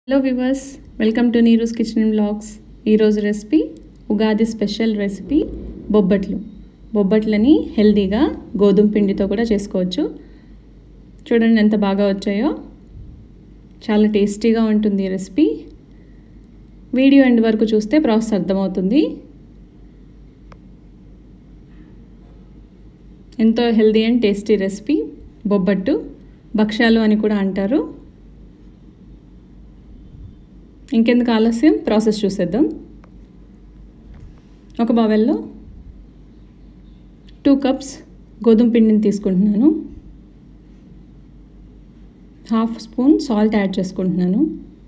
hello viewers welcome to Neeru's kitchen blogs ఈరోజు recipe Ugadi special recipe బొబ్బట్లు బొబ్బట్లని హెల్తీగా గోధుమ పిండితో కూడా చేసుకోవచ్చు చూడండి ఎంత బాగా వచ్చాయో చాలా టేస్టీగా ఉంటుంది ఈ రెసిపీ వీడియో ఎండ్ వరకు చూస్తే ప్రాసెస్ అర్థమవుతుంది ఎంతో హెల్తీ అండ్ టేస్టీ రెసిపీ బొబ్బట్టు భక్ష్యాలు అని కూడా అంటారు ఇంకెందుకు ఆలస్యం ప్రాసెస్ చూసేద్దాం ఒక బవెల్లో టూ కప్స్ గోధుమ పిండిని తీసుకుంటున్నాను హాఫ్ స్పూన్ సాల్ట్ యాడ్ చేసుకుంటున్నాను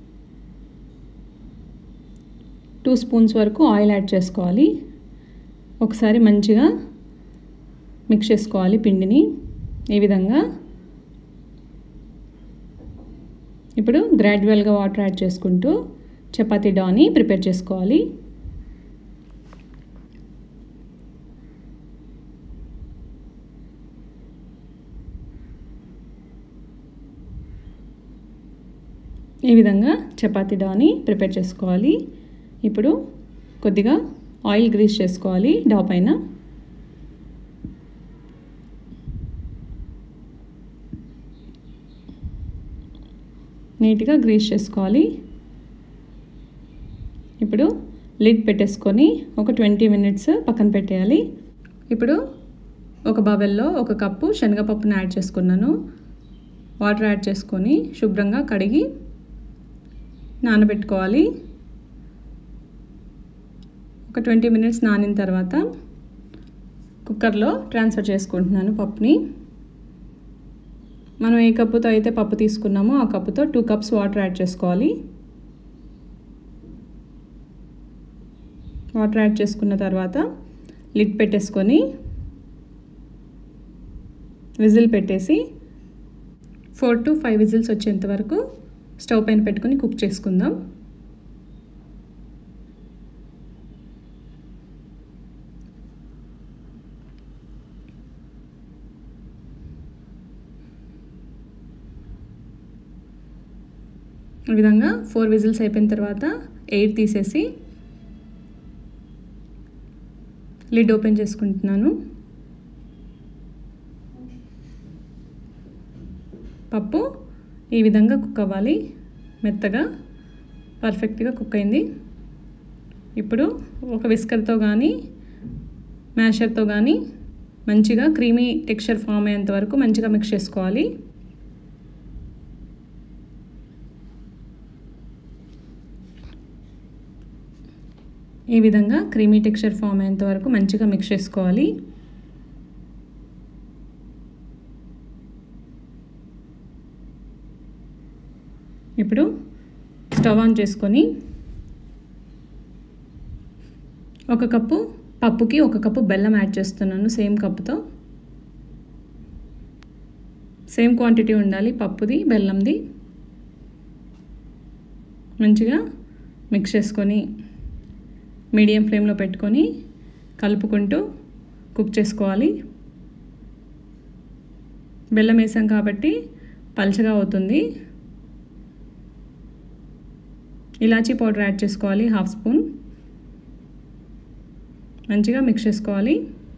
టూ స్పూన్స్ వరకు ఆయిల్ యాడ్ చేసుకోవాలి ఒకసారి మంచిగా మిక్స్ చేసుకోవాలి పిండిని ఈ విధంగా ఇప్పుడు గ్రాడ్యువల్గా వాటర్ యాడ్ చేసుకుంటూ చపాతీ డాని ప్రిపేర్ చేసుకోవాలి ఈ విధంగా చపాతీ డాని ప్రిపేర్ చేసుకోవాలి ఇప్పుడు కొద్దిగా ఆయిల్ గ్రీస్ చేసుకోవాలి డా పైన నీట్గా గ్రీస్ చేసుకోవాలి ఇప్పుడు లిడ్ పెట్టేసుకొని ఒక ట్వంటీ మినిట్స్ పక్కన పెట్టేయాలి ఇప్పుడు ఒక బవెల్లో ఒక కప్పు శనగపప్పును యాడ్ చేసుకున్నాను వాటర్ యాడ్ చేసుకొని శుభ్రంగా కడిగి నానబెట్టుకోవాలి ఒక ట్వంటీ మినిట్స్ నానిన తర్వాత కుక్కర్లో ట్రాన్స్ఫర్ చేసుకుంటున్నాను పప్పుని మనం ఏ కప్పుతో అయితే పప్పు తీసుకున్నామో ఆ కప్పుతో టూ కప్స్ వాటర్ యాడ్ చేసుకోవాలి వాటర్ యాడ్ చేసుకున్న తర్వాత లిడ్ పెట్టేసుకొని విజిల్ పెట్టేసి ఫోర్ టు ఫైవ్ విజిల్స్ వచ్చేంత వరకు స్టవ్ పైన పెట్టుకొని కుక్ చేసుకుందాం ఈ విధంగా ఫోర్ విజిల్స్ అయిపోయిన తర్వాత ఎయిర్ తీసేసి లిడ్ ఓపెన్ చేసుకుంటున్నాను పప్పు ఈ విధంగా కుక్ అవ్వాలి మెత్తగా పర్ఫెక్ట్గా కుక్ అయింది ఇప్పుడు ఒక విస్కర్తో కానీ మ్యాషర్తో కానీ మంచిగా క్రీమీ టెక్స్చర్ ఫామ్ అయ్యేంత వరకు మంచిగా మిక్స్ చేసుకోవాలి ఈ విధంగా క్రీమీ టెక్స్చర్ ఫామ్ అయ్యేంత వరకు మంచిగా మిక్స్ చేసుకోవాలి ఇప్పుడు స్టవ్ ఆన్ చేసుకొని ఒక కప్పు పప్పుకి ఒక కప్పు బెల్లం యాడ్ చేస్తున్నాను సేమ్ కప్పుతో సేమ్ క్వాంటిటీ ఉండాలి పప్పుది బెల్లంది మంచిగా మిక్స్ చేసుకొని మీడియం ఫ్లేమ్లో పెట్టుకొని కలుపుకుంటూ కుక్ చేసుకోవాలి బెల్లం వేసాం కాబట్టి పల్చగా అవుతుంది ఇలాచీ పౌడర్ యాడ్ చేసుకోవాలి హాఫ్ స్పూన్ మంచిగా మిక్స్ చేసుకోవాలి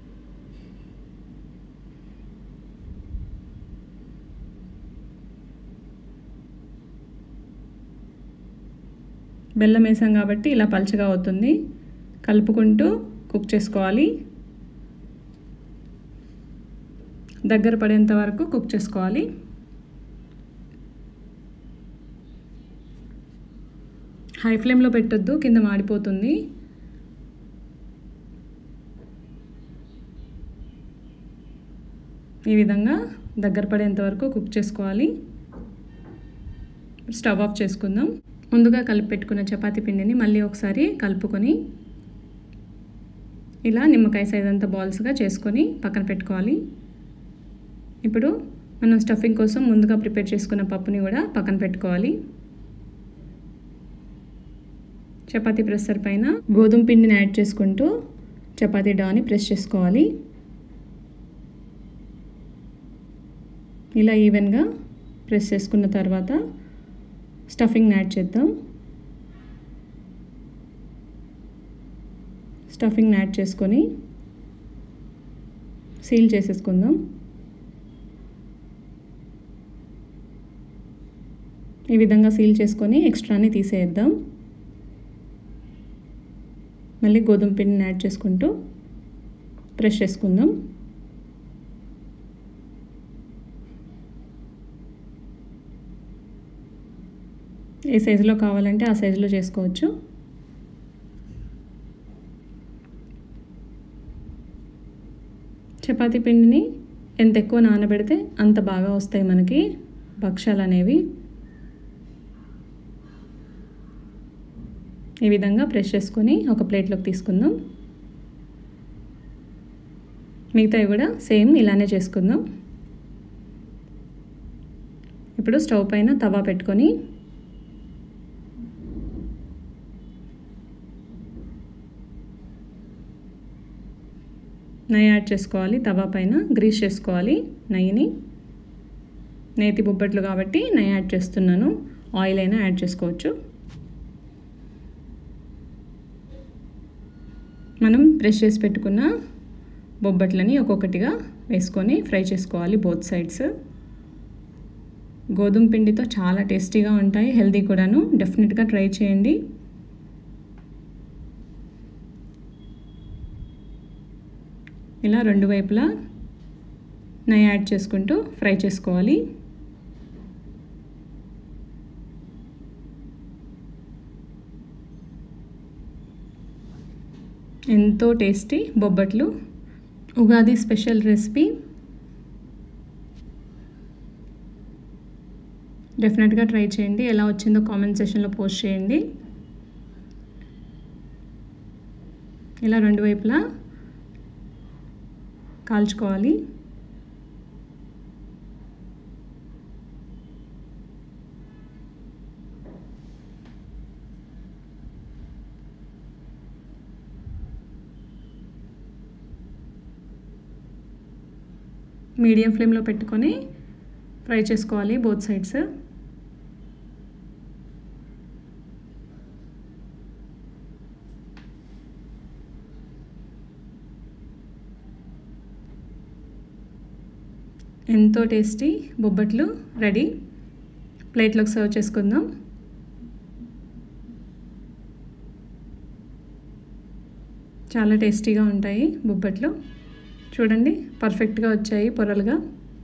బెల్లం వేసాం కాబట్టి ఇలా పల్చగా అవుతుంది కలుపుకుంటూ కుక్ చేసుకోవాలి దగ్గర పడేంత వరకు కుక్ చేసుకోవాలి హై ఫ్లేమ్లో పెట్టొద్దు కింద మాడిపోతుంది ఈ విధంగా దగ్గర పడేంత వరకు కుక్ చేసుకోవాలి స్టవ్ ఆఫ్ చేసుకుందాం ముందుగా కలిపి పెట్టుకున్న చపాతీ పిండిని మళ్ళీ ఒకసారి కలుపుకొని ఇలా నిమ్మకాయ సైజ్ అంతా బాల్స్గా చేసుకొని పక్కన పెట్టుకోవాలి ఇప్పుడు మనం స్టఫింగ్ కోసం ముందుగా ప్రిపేర్ చేసుకున్న పప్పుని కూడా పక్కన పెట్టుకోవాలి చపాతీ ప్రెస్సర్ పైన గోధుమ పిండిని యాడ్ చేసుకుంటూ చపాతీ డాని ప్రెస్ చేసుకోవాలి ఇలా ఈవెన్గా ప్రెస్ చేసుకున్న తర్వాత స్టఫింగ్ యాడ్ చేద్దాం స్టఫింగ్ యాడ్ చేసుకొని సీల్ చేసేసుకుందాం ఈ విధంగా సీల్ చేసుకొని ఎక్స్ట్రాని తీసేద్దాం మళ్ళీ గోధుమ పిండిని యాడ్ చేసుకుంటూ ప్రెష్ చేసుకుందాం ఏ సైజులో కావాలంటే ఆ సైజులో చేసుకోవచ్చు చపాతీ పిండిని ఎంత ఎక్కువ నానబెడితే అంత బాగా వస్తాయి మనకి భక్ష్యాలు అనేవి ఈ విధంగా ప్రెస్ చేసుకొని ఒక ప్లేట్లోకి తీసుకుందాం మిగతావి కూడా సేమ్ ఇలానే చేసుకుందాం ఇప్పుడు స్టవ్ పైన తవా పెట్టుకొని నెయ్యి యాడ్ చేసుకోవాలి తవా పైన గ్రీస్ చేసుకోవాలి నెయ్యిని నేతి బొబ్బట్లు కాబట్టి నెయ్యి యాడ్ చేస్తున్నాను ఆయిల్ అయినా యాడ్ చేసుకోవచ్చు మనం ప్రెస్ చేసి పెట్టుకున్న బొబ్బట్లని ఒక్కొక్కటిగా వేసుకొని ఫ్రై చేసుకోవాలి బోత్ సైడ్స్ గోధుమ పిండితో చాలా టేస్టీగా ఉంటాయి హెల్తీ కూడాను డెఫినెట్గా ట్రై చేయండి ఇలా రెండు వైపులా నెయ్యి యాడ్ చేసుకుంటూ ఫ్రై చేసుకోవాలి ఎంతో టేస్టీ బొబ్బట్లు ఉగాది స్పెషల్ రెసిపీ డెఫినెట్గా ట్రై చేయండి ఎలా వచ్చిందో కామెంట్ సెషన్లో పోస్ట్ చేయండి ఇలా రెండు వైపులా కాల్చుకోవాలి మీడియం ఫ్లేమ్లో పెట్టుకొని ఫ్రై చేసుకోవాలి బోత్ సైడ్స్ ఎంతో టేస్టీ బొబ్బట్లు రెడీ ప్లేట్లోకి సర్వ్ చేసుకుందాం చాలా టేస్టీగా ఉంటాయి బొబ్బట్లు చూడండి పర్ఫెక్ట్గా వచ్చాయి పొరలుగా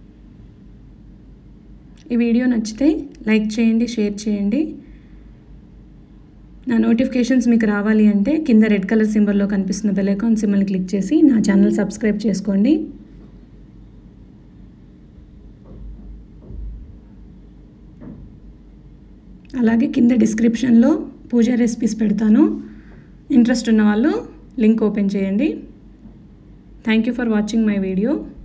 ఈ వీడియో నచ్చితే లైక్ చేయండి షేర్ చేయండి నా నోటిఫికేషన్స్ మీకు రావాలి అంటే కింద రెడ్ కలర్ సింబల్లో కనిపిస్తున్న బెల్ ఐకాన్ సింబల్ని క్లిక్ చేసి నా ఛానల్ సబ్స్క్రైబ్ చేసుకోండి అలాగే కింద డిస్క్రిప్షన్లో పూజా రెసిపీస్ పెడతాను ఇంట్రెస్ట్ ఉన్న వాళ్ళు లింక్ ఓపెన్ చేయండి thank you for watching my video